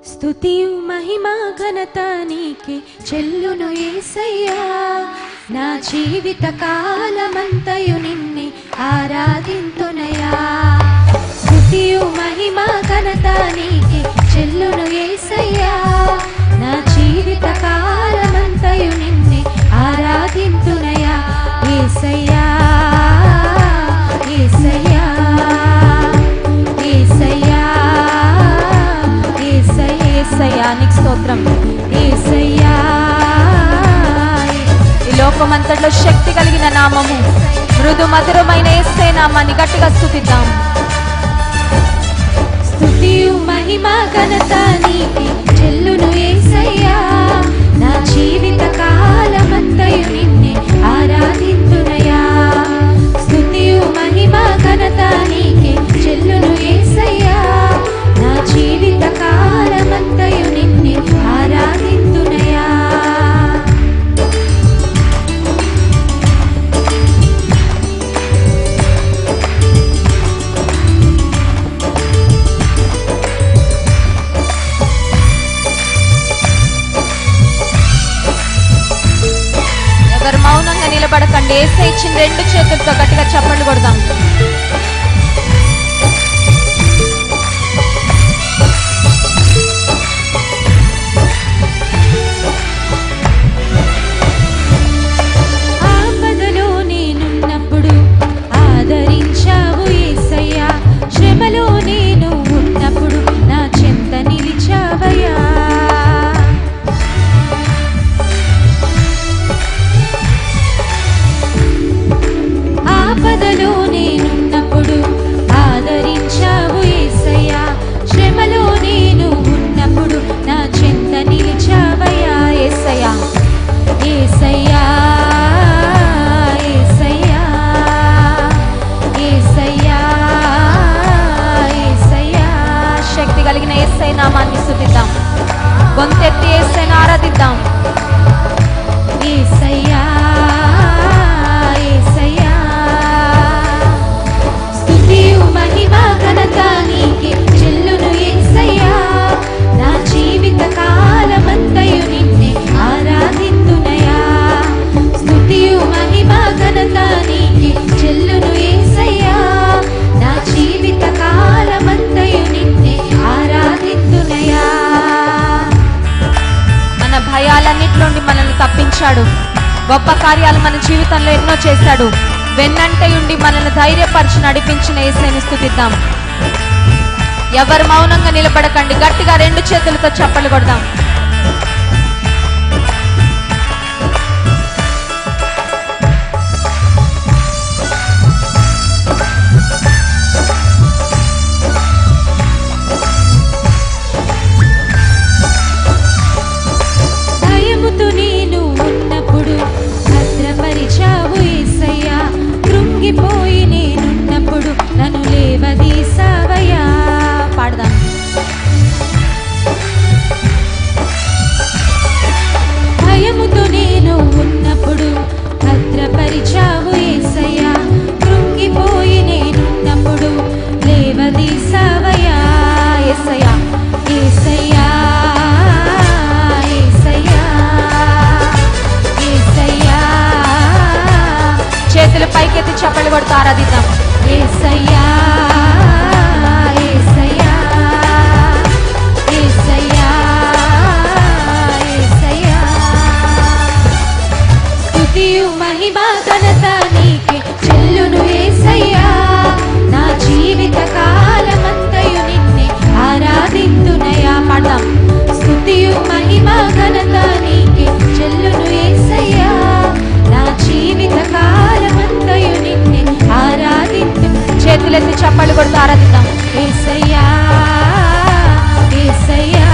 స్తుతియు మహిమ ఘనత నీకే చెల్లును ఏసయ్యా నా జీవిత కాలమంతయు నిన్నే ఆరాధింతునయా స్తుతియు మహిమ ఘనత నీకే చెల్లును ఏసయ్యా నా జీవిత కాలమంతయు నిన్నే ఆరాధింతునయా ఏసయ్యా ఏసయ్యా ఏసయ్యా ఏసయ్య ఏసయ్యా నీకు స్తోత్రం ఏసయ్యా ఈ లోకమంతట్లో శక్తి కలిగిన నామము మృదు మధురమైన ఏసే నామాన్ని గట్టిగా స్థుతిద్దాం స్తుతియు మహిమ ఘనత నీకే చెల్లును ఏసయ్యా నా జీవిత కాలమంతయు నిన్నే ఆరాధింతునయా స్తుతియు మహిమ ఘనత నీకే చెల్లును ఏసయ్యా నా జీవిత కాలమంతయు నిన్నే ఆరాధింతునయా ఎవరు మౌనంగా నిలబడకండి ఏసే ఇచ్చిన రెండు చేతులతో గట్టిగా చప్పట్లు కొడదాం ఆపదలో నేనున్నప్పుడు ఆదరించావు యేసయ్యా శ్రమలో నేను ఉన్నప్పుడు నా చెంత నిలిచావయ్యా ఆపదలో నేనున్నప్పుడు ఆదరించావు యేసయ్యా శ్రమలో నేను ఉన్నప్పుడు నా చెంత నిలిచావయ్యా యేసయ్యా ఏసయ్యా ఏసయ్యా ఏసయ్యా ఏసయ్యా శక్తి కలిగిన ఏసై నామాన్ని స్థుతిద్దాం గొంతెత్తి ఏసైని ఆరాధిద్దాం ఏసయ్యా ఏసయ్యా స్తుతియు మహిమ ఘనత నీకే చెల్లును ఏసయ్యా నా జీవిత కాలమంతయు నిన్నే ఆరాధింతునయా స్తుతియు మహిమ ఘనత నీకే చెల్లును ఏసయ్యా నా జీవిత కాలమంతయు నిన్నే ఆరాధింతునయా మన భయాలన్నిటి నుండి మనల్ని తప్పించాడు గొప్ప కార్యాలు మన జీవితంలో ఎన్నో చేశాడు వెన్నంటే ఉండి మనల్ని ధైర్యపరిచి నడిపించిన ఏసైని స్థుతిద్దాం ఎవరు మౌనంగా నిలబడకండి గట్టిగా రెండు చేతులతో చప్పలు కొడదాం భయముతో నేను ఉన్నప్పుడు భద్రపరిచావు ఏసయ్యా కృంగిపోయి నేనున్నప్పుడు నన్ను లేవదీసావయ్యా పాడదాం భయముతో నేను ఉన్నప్పుడు భద్రపరిచావు ఏసయ్యా కృంగిపోయి నేనున్నప్పుడు లేవదీసావయ్యా ఏసయ్యా ఏసయ్యా ఏసయ్యా ఏసయ్యా చేతులు పైకెత్తి చప్పలు కొడుతూ ఆరాధిద్దాం ఏసయ్యా ఏసయ్యా ఏసయ్యా ఏసయ్యా స్తుతియు మహిమ ఘనత నీకే చెల్లును ఏసయ్యా నా జీవిత కాలమంతయు నిన్నే ఆరాధింతునయా పాడదాం స్తుతియు మహిమ ఘనత నీకే చెల్లును ఏసయ్యా నా జీవిత కాలమంతయు నిన్నే ఆరాధింతు చేతులెత్తి చప్పలు కొడుతూ ఆరాధిద్దాం ఏసయ్యా ఏసయ్యా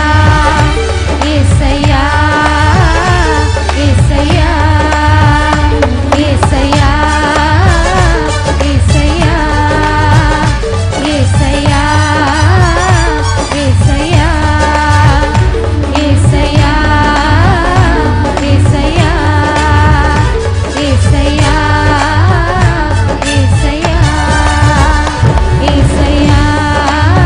ఏసయ్యా ఏసయ్యా ఏసయ్యా ఏసయ్యా ఏసయ్యా ఏసయ్యా ఏసయ్యా ఏసయ్యా ఏసయ్యా ఏసయ్యా ఏసయ్యా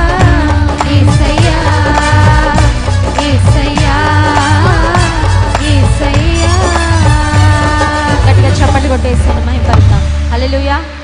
కొట్టేసాను మహింపడతాం హల్లెలూయా